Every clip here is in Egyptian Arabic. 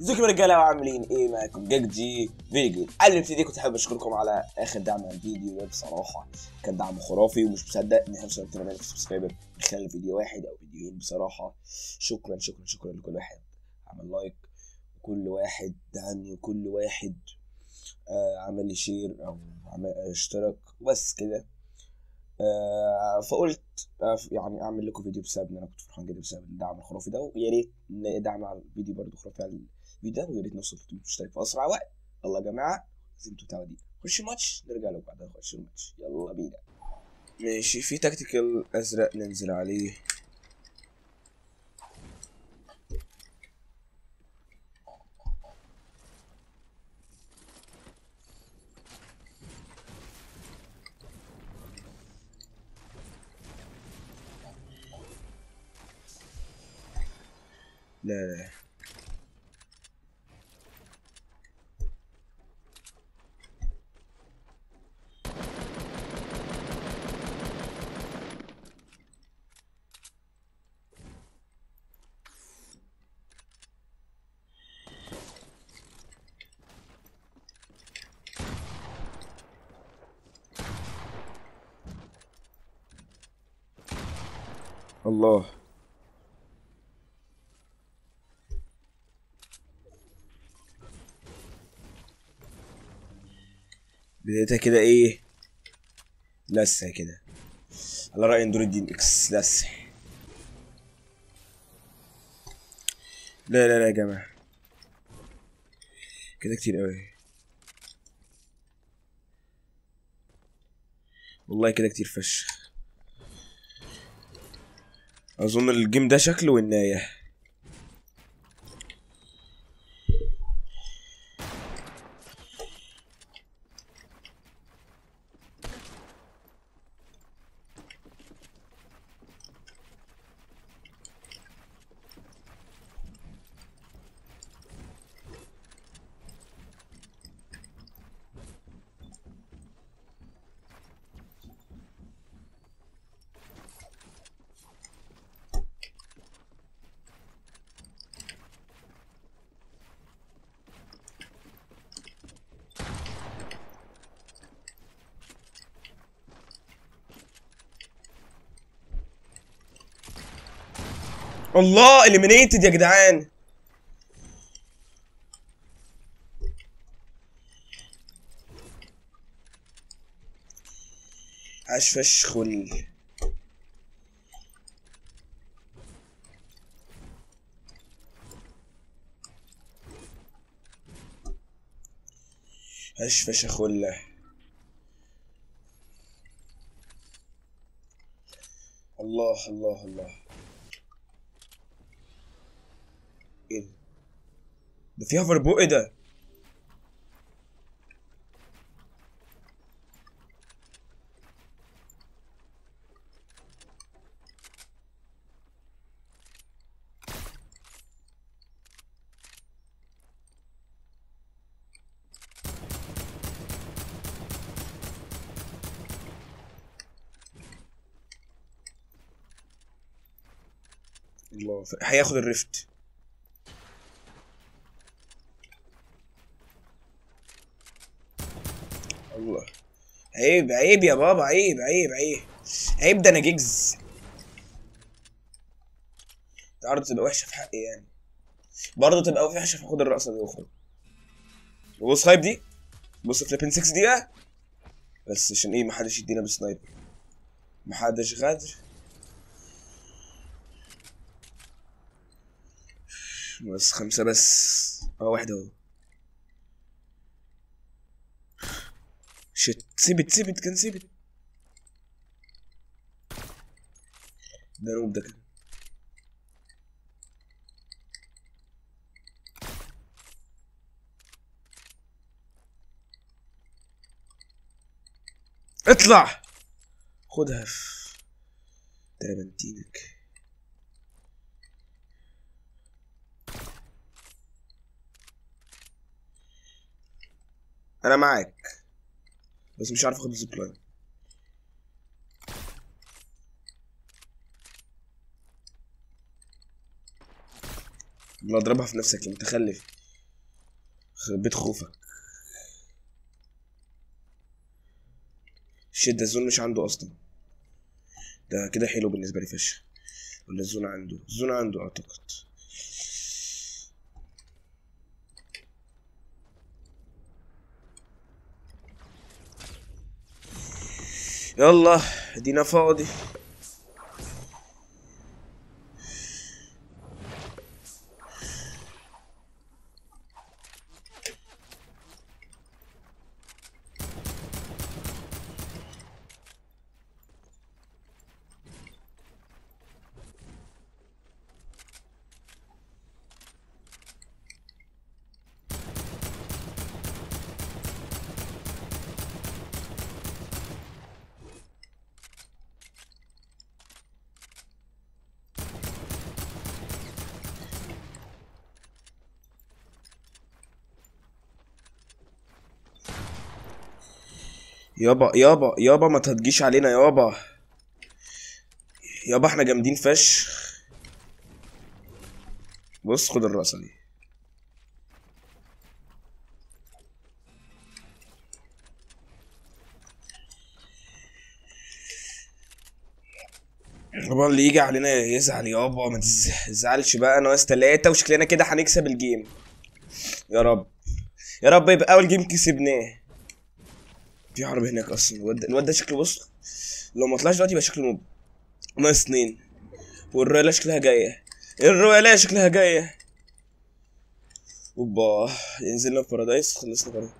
ازيكم يا رجاله وعاملين ايه معاكم جاك جي فيديو قبل ما ابتدي كنت حابب اشكركم على اخر دعم على الفيديو ده بصراحه كان دعم خرافي ومش مصدق ان احنا وصلنا 8000 سبسكرايبر من خلال فيديو واحد او فيديوهين بصراحه شكرا شكرا شكرا لكل واحد عمل لايك وكل واحد دعمني وكل واحد آه عمل لي شير او عمل اشترك بس كده آه فقلت آه يعني اعمل لكم فيديو بسبب ان انا كنت فرحان جدا بسبب الدعم الخرافي ده ويا ريت نلاقي دعم على الفيديو برضه خرافي على الفيديو ده ويا ريت نوصل 300 مشترك في اسرع وقت يلا يا جماعه لازم تتابعوا دي خش ماتش نرجع له بعدها نخش الماتش يلا بينا ماشي في تكتيكال ازرق ننزل عليه لا لا الله بدايتها كده ايه لسه كده على رأي ندور الدين اكس لسه لا لا لا يا جماعة كده كتير قوي والله كده كتير فشخ اظن الجيم ده شكله والنايه الله اليمينيتد يا جدعان عاش فشخ وال عاش فشخ ولا الله الله الله ايه ده؟ ده في هافر بو ايه ده؟ الله ف- هياخد الريفت الله عيب عيب يا بابا عيب عيب عيب عيب ده انا جيجز العرض تبقى وحشه في حقي يعني برضه تبقى وحشه في خد الرقصه دي واخد بص خايب دي بص فليبين 6 دقيقه بس عشان ايه محدش يدينا بسنايبر محدش غادر بس خمسة بس اه واحدة اهو شت سيبت سيبت كان سيبت ده روب ده كان اطلع خدها في تربنتينك انا معاك بس مش عارف اخد الزيب لاين لا اضربها في نفسك يا متخلف خرب بيت خوفك شيت ده الزون مش عنده اصلا ده كده حلو بالنسبه لي فشخ ولا الزون عنده الزون عنده اعتقد يلا ادينا فاضي يابا يابا يابا ما تهتجيش علينا يابا يابا احنا جامدين فشخ بص خد الرقصة دي يابا اللي يجي علينا يزعل يابا ما تز- تزعلش بقى ناقص تلاتة وشكلنا كده هنكسب الجيم يا رب يا رب يبقى اول جيم كسبناه في حرب هناك اصلا الواد ده- الواد ده شكله بص لو ما طلعش دلوقتي يبقى شكله موب ناقص اتنين والرويالة شكلها جاية الرويالة شكلها جاية اوبا نزلنا في بارادايس خلصنا بارادايس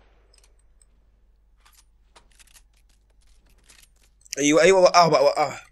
ايوه ايوه وقعه بقى وقعه